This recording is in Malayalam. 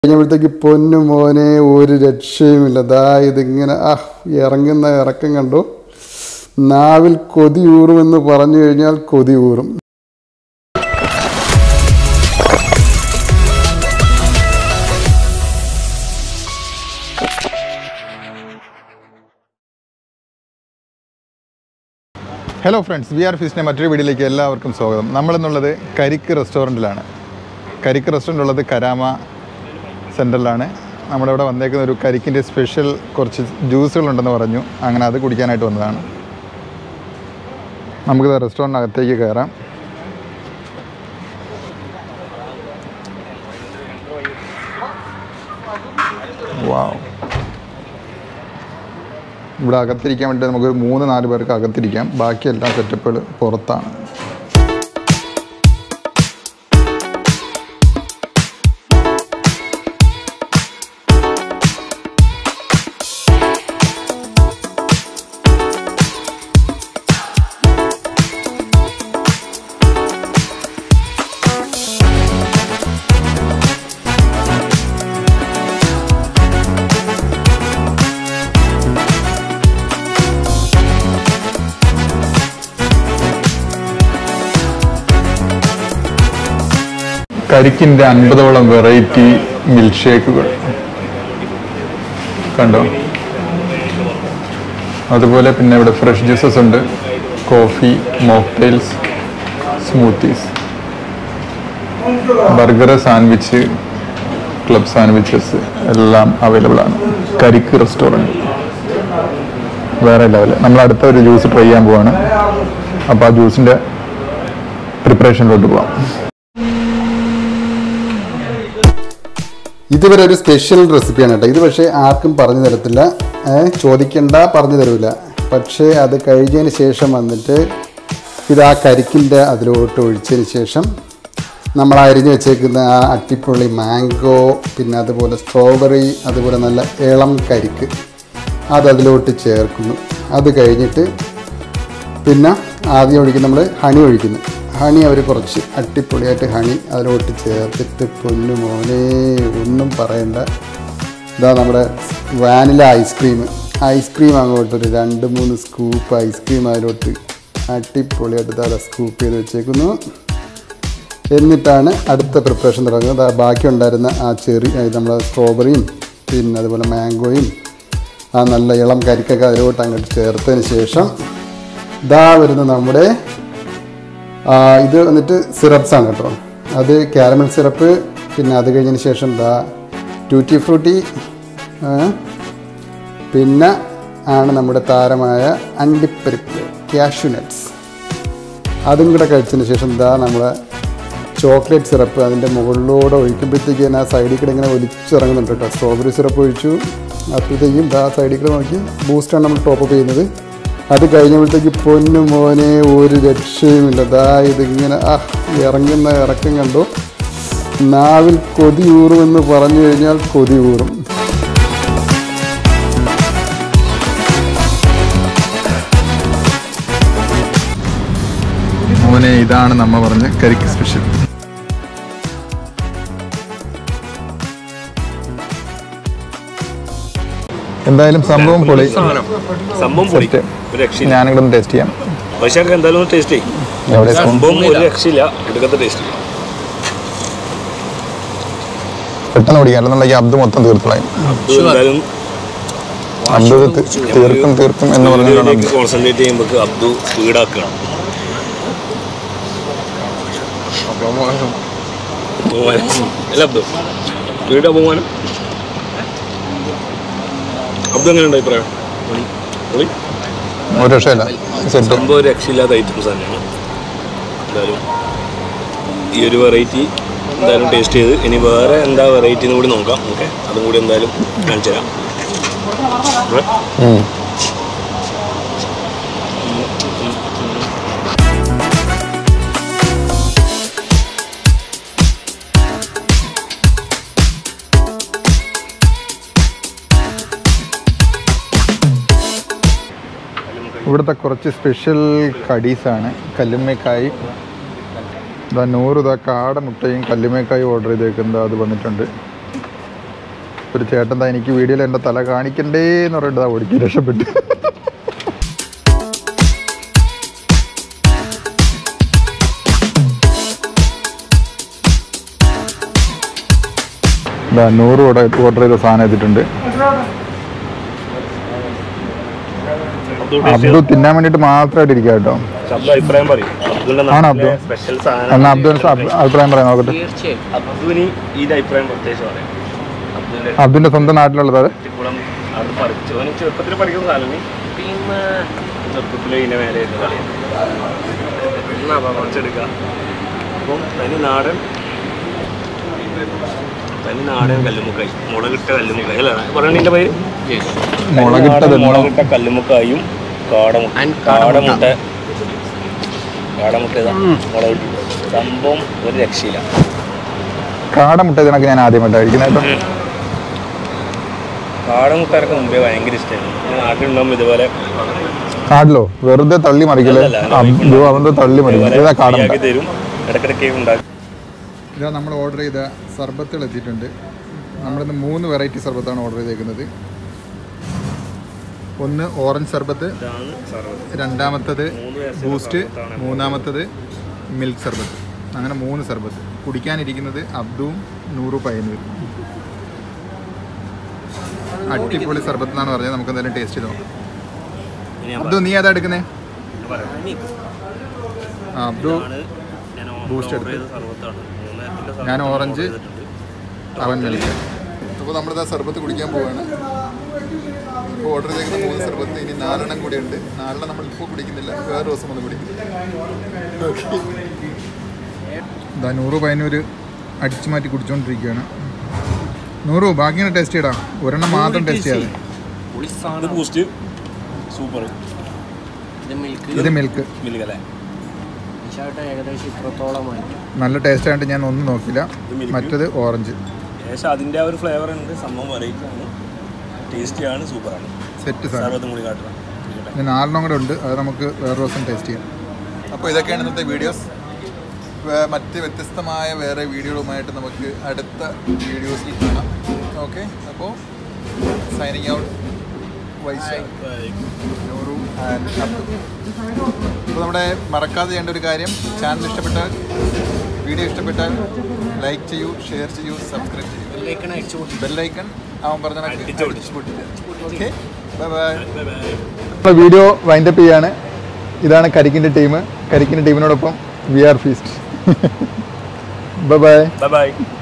കഴിഞ്ഞപ്പോഴത്തേക്ക് പൊന്നു മോനെ ഒരു രക്ഷയുമില്ല ദാ ഇതിങ്ങനെ ആ ഇറങ്ങുന്ന ഇറക്കം കണ്ടു നാവിൽ കൊതി ഊറുമെന്ന് പറഞ്ഞു കഴിഞ്ഞാൽ കൊതി ഊറും ഹലോ ഫ്രണ്ട്സ് വി ആർ ഫിഷിൻ്റെ മറ്റൊരു വീഡിയോയിലേക്ക് എല്ലാവർക്കും സ്വാഗതം നമ്മളെന്നുള്ളത് കരിക്ക് റെസ്റ്റോറൻറ്റിലാണ് കരിക്ക് റെസ്റ്റോറൻ്റ് ഉള്ളത് കരാമ സെൻറ്ററിലാണ് നമ്മുടെ ഇവിടെ വന്നേക്കുന്ന ഒരു കരിക്കിൻ്റെ സ്പെഷ്യൽ കുറച്ച് ജ്യൂസുകളുണ്ടെന്ന് പറഞ്ഞു അങ്ങനെ അത് കുടിക്കാനായിട്ട് വന്നതാണ് നമുക്ക് റെസ്റ്റോറൻറ്റിനകത്തേക്ക് കയറാം വാവ് ഇവിടെ അകത്തിരിക്കാൻ വേണ്ടി നമുക്ക് ഒരു മൂന്ന് നാല് പേർക്ക് അകത്തിരിക്കാം ബാക്കിയെല്ലാം സെറ്റപ്പുകൾ പുറത്താണ് കരിക്കിൻ്റെ അൻപതോളം വെറൈറ്റി മിൽക്ക് ഷേക്കുകൾ കണ്ടോ അതുപോലെ പിന്നെ ഇവിടെ ഫ്രഷ് ജ്യൂസസ് ഉണ്ട് coffee mocktails smoothies burger sandwich club sandwiches എല്ലാം അവൈലബിൾ ആണ് കരിക്ക് റെസ്റ്റോറൻറ്റ് വേറെ ലെവൽ നമ്മൾ അടുത്ത ഒരു ജ്യൂസ് ട്രൈ ചെയ്യാൻ പോവാണ് അപ്പോൾ ആ ജ്യൂസിൻ്റെ പ്രിപ്പറേഷനിലോട്ട് പോവാം ഇതുവരെ ഒരു സ്പെഷ്യൽ റെസിപ്പിയാണ് കേട്ടോ ഇത് പക്ഷേ ആർക്കും പറഞ്ഞു തരത്തില്ല ഏ, ചോദിക്കണ്ട പറഞ്ഞു തരില്ല പക്ഷേ അത് കഴിഞ്ഞതിന് ശേഷം വന്നിട്ട് ഇത് ആ കരിക്കിൻ്റെ അതിലോട്ട് ഒഴിച്ചതിന് ശേഷം നമ്മൾ അരിഞ്ഞ് വെച്ചേക്കുന്ന ആ അട്ടിപ്പൊളി മാംഗോ പിന്നെ അതുപോലെ സ്ട്രോബെറി അതുപോലെ നല്ല ഇളം കരിക്ക് അത് അതിലോട്ട് ചേർക്കുന്നു അത് കഴിഞ്ഞിട്ട് പിന്നെ ആദ്യം ഒഴിക്കുന്ന നമ്മൾ ഹണി ഒഴിക്കുന്നു ഹണി അവർ കുറച്ച് അട്ടിപ്പൊളിയായിട്ട് ഹണി അതിലോട്ട് ചേർത്തിട്ട് പൊന്നു മോനെ ഒന്നും പറയണ്ട ഇതാ നമ്മുടെ വാനില ഐസ്ക്രീം ഐസ്ക്രീം അങ്ങോട്ട് ഒരു രണ്ട് മൂന്ന് സ്കൂപ്പ് ഐസ്ക്രീം അതിലോട്ട് അട്ടിപ്പൊളിയായിട്ട് ഇതാ സ്കൂപ്പ് ചെയ്ത് വെച്ചേക്കുന്നു എന്നിട്ടാണ് അടുത്ത പ്രിപ്പറേഷൻ തുടങ്ങുന്നത് ആ ബാക്കി ഉണ്ടായിരുന്ന ആ ചെറി നമ്മുടെ സ്ട്രോബെറിയും പിന്നെ അതുപോലെ മാംഗോയും ആ നല്ല ഇളം കരിക്കൊക്കെ അതിലോട്ട് അങ്ങോട്ട് ചേർത്തതിന് ശേഷം ഇതാ വരുന്ന നമ്മുടെ ആ, ഇത് വന്നിട്ട് സിറപ്സ് ആണ് കേട്ടോ അത് കാരമൽ സിറപ്പ് പിന്നെ അത് കഴിഞ്ഞതിന് ശേഷം ദാ ട്യൂറ്റി ഫ്രൂട്ടി പിന്നെ ആണ് നമ്മുടെ താരമായ അണ്ടിപ്പരിപ്പ് ക്യാഷ്യൂ നട്ട്സ് അതും കൂടെ കഴിച്ചതിന് ശേഷം എന്താ നമ്മളെ ചോക്ലേറ്റ് സിറപ്പ് അതിൻ്റെ മുകളിലൂടെ ഒഴിക്കുമ്പോഴത്തേക്ക് തന്നെ ആ സൈഡിൽ കൂടെ ഇങ്ങനെ ഒലിച്ചിറങ്ങുന്നുണ്ട് കേട്ടോ സ്ട്രോബെറി സിറപ്പ് ഒഴിച്ചു അപ്പോഴത്തേക്കും ആ സൈഡിൽ കൂടെ നോക്കി ബൂസ്റ്റാണ് നമ്മൾ ടോപ്പ് അപ്പ് ചെയ്യുന്നത് അത് കഴിഞ്ഞപ്പോഴത്തേക്ക് പൊന്നു മോനെ ഒരു രക്ഷയുമില്ല ദാ ഇതിങ്ങനെ ആ ഇറങ്ങുന്ന ഇറക്കം കണ്ടു നാവിൽ കൊതി ഊറുമെന്ന് പറഞ്ഞു കഴിഞ്ഞാൽ കൊതി ഊറും മോനെ ഇതാണ് നമ്മ പറഞ്ഞ കരിക്ക് സ്പെഷ്യൽ എന്തായാലും സംഭവം പൊളി സംഭവം പൊളി സെറ്റ് ഒരു രക്ഷയില്ല ഞാനിവിടെ ഒന്ന് ടേസ്റ്റ് ചെയ്യാം പക്ഷേ എന്തായാലും ഒന്ന് ടേസ്റ്റ് ചെയ്യും എവിടെ സംഭവം ഒരു രക്ഷയില്ല എടുക്കത്തെ ടേസ്റ്റ് പെട്ടെന്ന് കുടിക്കാം അല്ലെന്നുണ്ടെങ്കിൽ അബ്ദ് മൊത്തം തീർത്തുകളയും ഇത് എന്തായാലും അബ്ദ് ഇത് തീ- തീർക്കും തീർക്കും എന്ന് പറഞ്ഞുകൊണ്ടാണ് അബ്ദ് കോൺസെൻട്രേറ്റ് ചെയ്യുമ്പോൾ അബ്ദു സ്പീഡാക്കണം അല്ല അബ്ദു സ്പീഡാ പോകാനും അബ്ദു എങ്ങനെയുണ്ട് അഭിപ്രായം പൊളി ഒരു രക്ഷയില്ല സെറ്റ് സംഭവം ഒരു രക്ഷയില്ലാത്ത ഐറ്റംസ് തന്നെയാണ് എന്തായാലും ഈ ഒരു വെറൈറ്റി എന്തായാലും ടേസ്റ്റ് ചെയ്ത് ഇനി വേറെ എന്താ വെറൈറ്റി എന്ന് കൂടി നോക്കാം ഓക്കെ അതും കൂടി എന്തായാലും കാണിച്ചു തരാം ഏ? ഇവിടുത്തെ കുറച്ച് സ്പെഷ്യൽ കടീസാണ് കല്ലുമ്മക്കായി ഇതാ നൂറ് ഇതാ കാട മുട്ടയും കല്ലുമേക്കായും ഓർഡർ ചെയ്തേക്കുന്നത് അത് വന്നിട്ടുണ്ട് ഒരു ചേട്ടൻ താ എനിക്ക് വീഡിയോയിൽ എൻ്റെ തല കാണിക്കണ്ടേ എന്ന് പറഞ്ഞിട്ട് ഓടിക്കി രക്ഷപ്പെട്ടു ഇതാ നൂറ് ഓർഡർ ഓർഡർ ചെയ്ത സാധനം എത്തിയിട്ടുണ്ട് അബ്ദു തിന്നാൻ വേണ്ടിയിട്ട് മാത്രമായിട്ട് ഇരിക്കുക കേട്ടോ ശബ്ദ അഭിപ്രായം പറയും അബ്ദുവിന്റെ ആണോ നാട്ടിലെ അബ്ദു? സ്പെഷ്യൽ എന്നാ സാധനം അബ്ദുൽ അഭി- അഭിപ്രായം പറയാം നോക്കട്ടെ അബ്ദുവിന് ഈ അഭിപ്രായം പ്രത്യേകിച്ച് പറയാം അബ്ദുവിന്റെ അബ്ദുവിൻ്റെ സ്വന്തം നാട്ടിലുള്ളത് അത് കുളം അത് പറിച്ചു അവന് ചെറുപ്പത്തിൽ പഠിക്കുന്ന സാധനം പിന്നെ ചെറുപ്പത്തിൽ ഇതിന്റെ മേലെ ഇരുന്ന് കളിയാണ് പറിച്ചെടുക്കുക അപ്പം തനി നാടൻ തനി നാടൻ കല്ലുമുക്കായി മുളകിട്ട കല്ലുമുക്കായി അല്ല പറയണതിന്റെ പേര് മുളകിട്ടത് നാടൻ മുളകിട്ട കല്ലുമുക്കായും കാടമുട്ട കാടമുട്ട കാടമുട്ട ഇതാ മുളകിട്ട് സംഭവം ഒരു രക്ഷയില്ല കാടമുട്ട ഇതിനൊക്കെ ഞാൻ ആദ്യമായിട്ടാണ് കഴിക്കുന്നത് കേട്ടോ കാടമുട്ടയൊക്കെ മുമ്പേ ഭയങ്കര ഇഷ്ടമായിരുന്നു നാട്ടിലുണ്ടാകുമ്പോൾ ഇതുപോലെ കാടിലോ വെറുതെ തള്ളി മറിക്കല്ലേ അല്ലല്ല, അബ്ദു അവന്റെ തള്ളി മറിക്കും ഇതാ കാടമുട്ട ശരിയാക്കി തരും ഇടയ്ക്കിടയ്ക്ക് ഉണ്ടാക്കും ഇതാ നമ്മൾ ഓർഡർ ചെയ്ത സർബത്തുകൾ എത്തിയിട്ടുണ്ട് നമ്മളിന്ന് മൂന്ന് വെറൈറ്റി സർബത്താണ് ഓർഡർ ചെയ്തേക്കുന്നത് ഒന്ന് ഓറഞ്ച് സർബത്ത് ഇതാണ് സർവ്വത് രണ്ടാമത്തത് മൂന്ന് വയസ്സിലെ ബൂസ്റ്റ് സർബത്താണ് മൂന്നാമത്തത് മിൽക്ക് സർബത്ത് അങ്ങനെ മൂന്ന് സർബത്ത് കുടിക്കാനിരിക്കുന്നത് അബ്ദുവും നൂറു പയ്യന്നൂരും അടിപൊളി സർബത്ത് എന്നാണ് പറഞ്ഞത് നമുക്ക് എന്തായാലും ടേസ്റ്റ് ചെയ്ത് നോക്കാം ഇനി ഞാൻ അബ്ദു നീ ഏതാ എടുക്കുന്നേ പറയാം. ആ അബ്ദു ഇതാണ് ഞാൻ ബൂസ്റ്റ് ഓർഡർ എടുത്ത്. ചെയ്ത സർവ്വത്താണ്. മൂന്ന് നേരത്തിന്റെ സർവ്വത്ത് ഞാൻ order ഓറഞ്ച് ചെയ്തിട്ടുണ്ട്. അവൻ മിൽക്ക് അപ്പോൾ നമ്മളിതാ സർബത്ത് കുടിക്കാൻ പോവാണ് ഇപ്പോൾ ഓർഡർ ചെയ്തിരിക്കുന്ന മൂന്ന് സർബത്ത് ഇനി നാലെണ്ണം കൂടി ഉണ്ട് നാലെണ്ണം നമ്മൾ ഇപ്പോൾ കുടിക്കുന്നില്ല വേറെ ദിവസം ഒന്ന് കുടിക്കും ഇതാ നൂറ് പതിനൂറ് അടിച്ചു മാറ്റി കുടിച്ചുകൊണ്ടിരിക്കുകയാണ് നൂറ് ബാക്കി ടേസ്റ്റ് ചെയ്യടാ ഒരെണ്ണം മാത്രം ടേസ്റ്റ് ചെയ്യാതെ ഇത് ബൂസ്റ്റ് സൂപ്പർ ഇത് മിൽക്ക് മിൽക്ക് അല്ലേ ഏകദേശം ഇത്രത്തോളമായി നല്ല ടേസ്റ്റ് ആയിട്ട് ഞാൻ ഒന്നും നോക്കില്ല ഇത് മിൽക്ക് മറ്റത് ഓറഞ്ച് ഏകദേശം അതിൻ്റെ ആ ഒരു ഫ്ലേവർ ഉണ്ട് സംഭവം വെറൈറ്റി ആണ് ടേസ്റ്റിയാണ് സൂപ്പറാണ് സെറ്റ് സാധനം സർവ്വത്തും കൂടി കാട്ടണം ഇനി നാലെണ്ണം കൂടെ ഉണ്ട് അത് നമുക്ക് വേറെ ദിവസം ടേസ്റ്റ് ചെയ്യാം അപ്പോൾ ഇതൊക്കെയാണ് ഇന്നത്തെ വീഡിയോസ് മറ്റ് വ്യത്യസ്തമായ വേറെ വീഡിയോകളുമായിട്ട് നമുക്ക് അടുത്ത വീഡിയോസിൽ കാണാം ഓക്കെ അപ്പോൾ സൈനിങ് ഔട്ട് വൈശാഖ് നൂറു ആൻഡ് അബ്ദു അപ്പോൾ നമ്മുടെ മറക്കാതെ ചെയ്യേണ്ട ഒരു കാര്യം ചാനൽ ഇഷ്ടപ്പെട്ടാൽ വീഡിയോ ഇഷ്ടപ്പെട്ടാൽ ലൈക്ക് ചെയ്യൂ ഷെയർ ചെയ്യൂ സബ്സ്ക്രൈബ് ചെയ്യൂ ബെല്ലൈക്കൺ അവൻ പറഞ്ഞ okay bye bye video wind up ചെയ്യാണ് ഇതാണ് കരിക്കിൻ്റെ ടീം കരിക്കിൻ്റെ ടീമിനോടൊപ്പം we are feast bye bye bye by